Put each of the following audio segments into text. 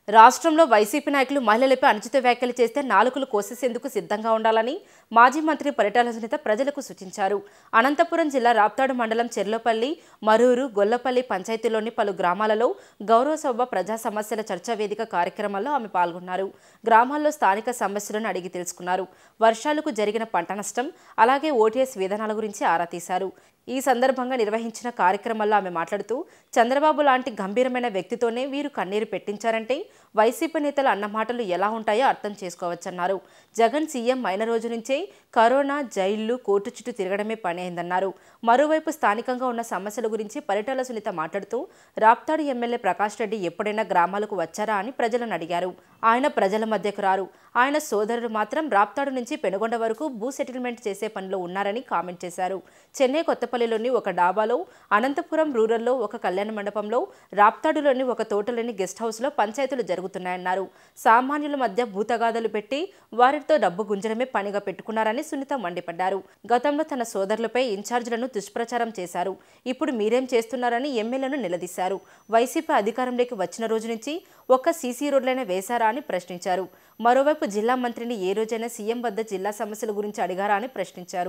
రాష్ట్రంలో వైసీపీ నాయకులు మహిళలపై అనుచిత వ్యాఖ్యలు చేస్తే నాలుకలు కోసేసేందుకు సిద్ధంగా ఉండాలని మాజీ మంత్రి పరిటాల సునీత ప్రజలకు సూచించారు అనంతపురం జిల్లా రాప్తాడు మండలం చెర్లోపల్లి మరూరు గొల్లపల్లి పంచాయతీలోని పలు గ్రామాలలో గౌరవ సభ ప్రజా సమస్యల చర్చా వేదిక కార్యక్రమంలో ఆమె పాల్గొన్నారు గ్రామాల్లో స్థానిక సమస్యలను అడిగి తెలుసుకున్నారు వర్షాలకు జరిగిన పంట నష్టం అలాగే ఓటీఎస్ విధానాల గురించి ఆరా తీశారు ఈ సందర్భంగా నిర్వహించిన కార్యక్రమంలో ఆమె మాట్లాడుతూ చంద్రబాబు లాంటి గంభీరమైన వ్యక్తితోనే వీరు కన్నీరు పెట్టించారంటే వైసీపీ నేతలు అన్న మాటలు ఎలా ఉంటాయో అర్థం చేసుకోవచ్చన్నారు జగన్ సీఎం అయిన రోజు నుంచే కరోనా జైళ్లు కోర్టు చుట్టూ తిరగడమే పని అయిందన్నారు మరోవైపు స్థానికంగా ఉన్న సమస్యల గురించి పరిటాల సునీత మాట్లాడుతూ రాప్తాడు ఎమ్మెల్యే ప్రకాష్ రెడ్డి ఎప్పుడైనా గ్రామాలకు వచ్చారా అని ప్రజలను అడిగారు ఆయన ప్రజల మధ్యకు రారు ఆయన సోదరుడు మాత్రం రాప్తాడు నుంచి పెనుగొండ వరకు భూ సెటిల్మెంట్ చేసే పనిలో ఉన్నారని కామెంట్ చేశారు చెన్నై కొత్తపల్లిలోని ఒక డాబాలో అనంతపురం రూరల్లో ఒక కళ్యాణ మండపంలో రాప్తాడులోని ఒక తోటలోని గెస్ట్ హౌస్లో పంచాయతీలు జరుగుతున్నాయన్నారు సామాన్యుల మధ్య భూతగాథలు పెట్టి వారితో డబ్బు గుంజడమే పనిగా పెట్టుకున్నారని సునీత మండిపడ్డారు గతంలో తన సోదరులపై ఇన్ఛార్జీలను దుష్ప్రచారం చేశారు ఇప్పుడు మీరేం చేస్తున్నారని ఎమ్మెల్యేను నిలదీశారు వైసీపీ అధికారంలోకి వచ్చిన రోజు నుంచి ఒక్క సీసీ రోడ్లైనా వేశారా అని ప్రశ్నించారు మరోవైపు జిల్లా మంత్రిని ఏ రోజైనా సీఎం వద్ద జిల్లా సమస్యల గురించి అడిగారా అని ప్రశ్నించారు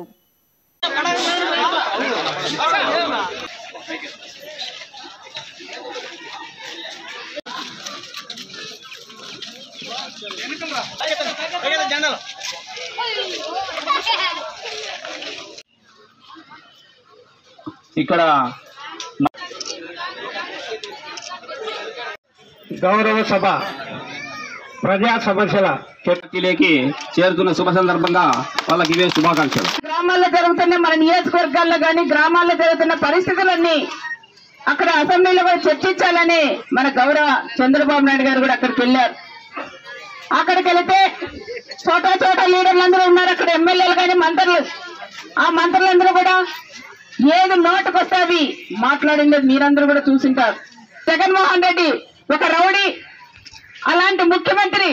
ఇక్కడ గౌరవ సభ ప్రజా సమస్యల చర్చలోకి చేరుతున్న శుభ సందర్భంగా వాళ్ళకి ఇవే శుభాకాంక్షలు గ్రామాల్లో జరుగుతున్న మన నియోజకవర్గాల్లో కానీ గ్రామాల్లో జరుగుతున్న పరిస్థితులన్నీ అక్కడ అసెంబ్లీలో కూడా చర్చించాలని మన గౌరవ చంద్రబాబు నాయుడు గారు కూడా అక్కడికి వెళ్ళారు అక్కడికి వెళితే చోటా చోట లీడర్లు అందరూ ఉన్నారు అక్కడ ఎమ్మెల్యేలు కానీ మంత్రులు ఆ మంత్రులందరూ కూడా ఏది నోటుకొస్తే అవి మాట్లాడింది మీరందరూ కూడా చూసింటారు జగన్మోహన్ రెడ్డి ఒక రౌడీ అలాంటి ముఖ్యమంత్రి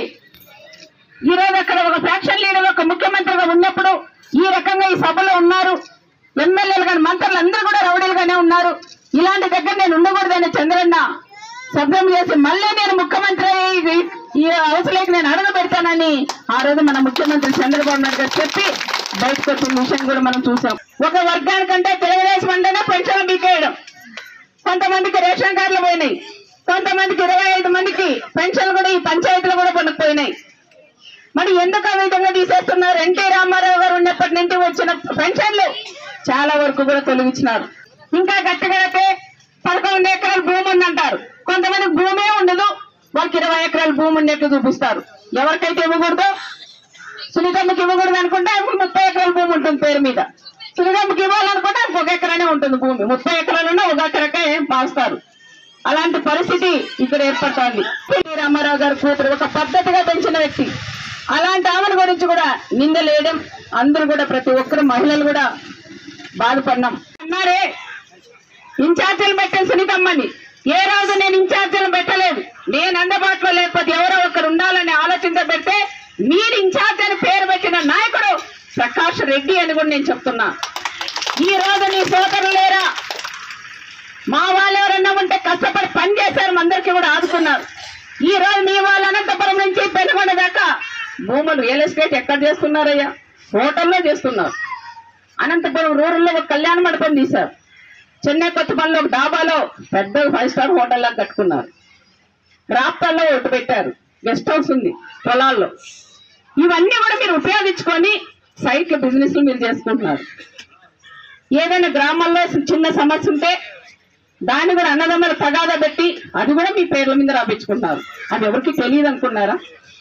ఈ రోజు అక్కడ ఒక ఫ్యాక్షన్ లీడర్ ఒక ముఖ్యమంత్రిగా ఉన్నప్పుడు ఈ రకంగా ఈ సభలో ఉన్నారు ఎమ్మెల్యేలు కానీ మంత్రులు అందరూ కూడా రౌడీలుగానే ఉన్నారు ఇలాంటి దగ్గర నేను ఉండకూడదని చంద్రన్న శబ్దం చేసి మళ్ళీ నేను ముఖ్యమంత్రి అయ్యి ఈ హౌస్లోకి నేను అడుగు పెడతానని ఆ రోజు మన ముఖ్యమంత్రి చంద్రబాబు నాయుడు గారు చెప్పి బయటకు వచ్చిన విషయం కూడా మనం చూసాం ఒక వర్గానికంటే తెలుగుదేశం అంటేనే పెన్షన్ బీకేయడం కొంతమందికి రేషన్ కార్డులు పోయినాయి కొంతమందికి ఇరవై ఐదు మందికి పెన్షన్లు కూడా ఈ పంచాయతీలు కూడా కొనుక్కుపోయినాయి మరి ఎందుకు ఆ విధంగా తీసేస్తున్నారు ఎన్టీ రామారావు గారు ఉన్నప్పటి నుంచి వచ్చిన పెన్షన్లు చాలా వరకు కూడా తొలగించినారు ఇంకా గట్టిగడితే పదకొండు ఎకరాల భూమి ఉందంటారు కొంతమందికి భూమే ఉండదు వాళ్ళకి ఇరవై ఎకరాల భూమి ఉన్నట్టు చూపిస్తారు ఎవరికైతే ఇవ్వకూడదు సునీతమ్మకి ఇవ్వకూడదు అనుకుంటే ఆమెకు ముప్పై ఎకరాల భూమి ఉంటుంది పేరు మీద సునీతమ్మకి ఇవ్వాలనుకుంటే ఆమెకు ఒక ఎకరానే ఉంటుంది భూమి ముప్పై ఎకరాలున్నా ఒక ఎకరకే పాస్తారు అలాంటి పరిస్థితి ఇక్కడ ఏర్పడుతోంది ఎన్టీ రామారావు గారి కూతురు ఒక పద్ధతిగా పెంచిన వ్యక్తి అలాంటి ఆమెను గురించి కూడా నిందలేయడం అందరూ కూడా ప్రతి ఒక్కరు మహిళలు కూడా బాధపడినాం అన్నారే ఇన్ఛార్జీలు పెట్టిన సునీతమ్మని ఏ రోజు నేను ఇన్ఛార్జీలు పెట్టలేదు నేను అందుబాటులో లేకపోతే ఎవరో ఒకరు ఉండాలని ఆలోచన పెడితే మీరు ఇన్ఛార్జ్ అని పేరు పెట్టిన నాయకుడు ప్రకాష్ రెడ్డి అని కూడా నేను చెప్తున్నా ఈ రోజు నీ సోదరులు లేరా మా వాళ్ళు ఎవరన్నా ఉంటే కష్టపడి పని చేశారు అందరికీ కూడా ఆదుకున్నారు ఈ రోజు మీ వాళ్ళు అనంతపురం నుంచి పెనుగొండ దాకా భూములు రియల్ ఎస్టేట్ ఎక్కడ చేస్తున్నారయ్యా హోటల్లో చేస్తున్నారు అనంతపురం రూరల్లో ఒక కళ్యాణ మండపం తీశారు చెన్నై కొత్తపల్లిలో ఒక డాబాలో పెద్ద ఫైవ్ స్టార్ హోటల్ లాగా కట్టుకున్నారు రాప్తాల్లో ఒకటి పెట్టారు గెస్ట్ హౌస్ ఉంది పొలాల్లో ఇవన్నీ కూడా మీరు ఉపయోగించుకొని సైట్ల బిజినెస్ మీరు చేసుకుంటున్నారు ఏదైనా గ్రామాల్లో చిన్న సమస్య ఉంటే దాన్ని కూడా అన్నదమ్ముల తగాదా పెట్టి అది కూడా మీ పేర్ల మీద రాపించుకుంటున్నారు అది ఎవరికి తెలియదు అనుకున్నారా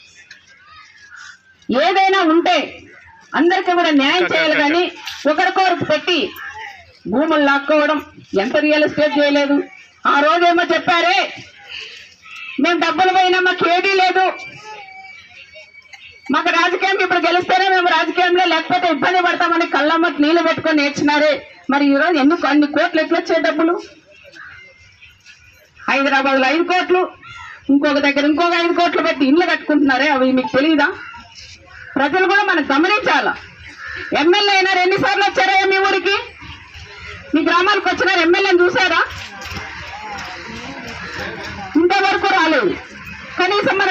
ఏదైనా ఉంటే అందరికీ కూడా న్యాయం చేయాలి కానీ ఒకరికొకరికి పెట్టి భూములు లాక్కోవడం ఎంత రియల్ ఎస్టేట్ చేయలేదు ఆ రోజేమో చెప్పారే మేము డబ్బులు పోయినా మాకు ఏదీ లేదు మాకు రాజకీయం ఇప్పుడు గెలిస్తేనే మేము రాజకీయంలో లేకపోతే ఇబ్బంది పడతామని కళ్ళమ్మకి నీళ్లు పెట్టుకొని నేర్చినారే మరి ఈ రోజు ఎందుకు అన్ని కోట్లు ఎట్లా వచ్చాయి డబ్బులు హైదరాబాద్ లో ఐదు కోట్లు ఇంకొక దగ్గర ఇంకొక ఐదు కోట్లు పెట్టి ఇల్లు కట్టుకుంటున్నారే అవి మీకు తెలియదా ప్రజలు కూడా మనం గమనించాలా ఎమ్మెల్యే అయినారు ఎన్నిసార్లు వచ్చారా మీ ఊరికి మీ గ్రామాలకు వచ్చినారు ఎమ్మెల్యేని చూసారా ఇంతవరకు రాలేదు కనీసం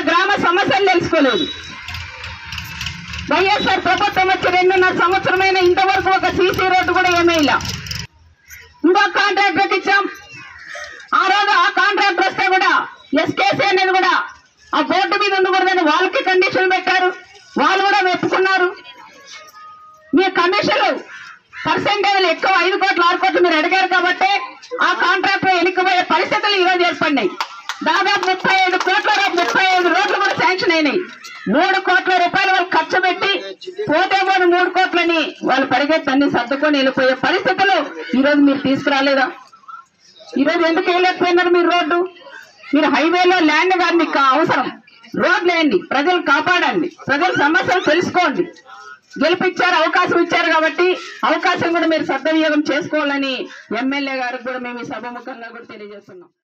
ప్రజలు తెలుసుకోలేదు వైఎస్ఆర్ ప్రభుత్వం వచ్చి రెండున్నర సంవత్సరమైన ఇంతవరకు ఒక సీసీ రోడ్డు కూడా ఏమీ ఇలా ఇంకో కాంట్రాక్టర్కి ఇచ్చాం ఆ రోజు ఆ కాంట్రాక్టర్ వస్తే కూడా ఎస్కేసీ అనేది కూడా ఆ బోర్డు మీద ఉండకూడదని వాళ్ళకి కండిషన్ పెట్టారు వాళ్ళు కూడా మెప్పుకున్నారు మీ కమిషన్లు పర్సెంటేజ్లు ఎక్కువ ఐదు కోట్లు ఆరు కోట్లు మీరు అడిగారు కాబట్టి ఆ కాంట్రాక్టర్ వెనుకపోయే పరిస్థితులు ఈ రోజు ఏర్పడినాయి దాదాపు ముప్పై ఐదు కోట్ల రూ- ముప్పై ఐదు రోడ్లు కూడా శాంక్షన్ అయినాయి మూడు కోట్ల రూపాయలు వాళ్ళు ఖర్చు పెట్టి పోతే పోని మూడు కోట్లని వాళ్ళు పరిగెత్తి అన్ని సర్దుకొని వెళ్ళిపోయే పరిస్థితులు ఈ రోజు మీరు తీసుకురాలేదా ఈ రోజు ఎందుకు వేయలేకపోయినారు మీరు రోడ్డు మీరు హైవేలో ల్యాండ్ కాదు మీకు అవసరం రోడ్లు వేయండి ప్రజలు కాపాడండి ప్రజల సమస్యలు తెలుసుకోండి గెలిపించారు అవకాశం ఇచ్చారు కాబట్టి అవకాశం కూడా మీరు సద్వినియోగం చేసుకోవాలని ఎమ్మెల్యే గారికి కూడా మేము ఈ సభముఖంగా కూడా తెలియజేస్తున్నాం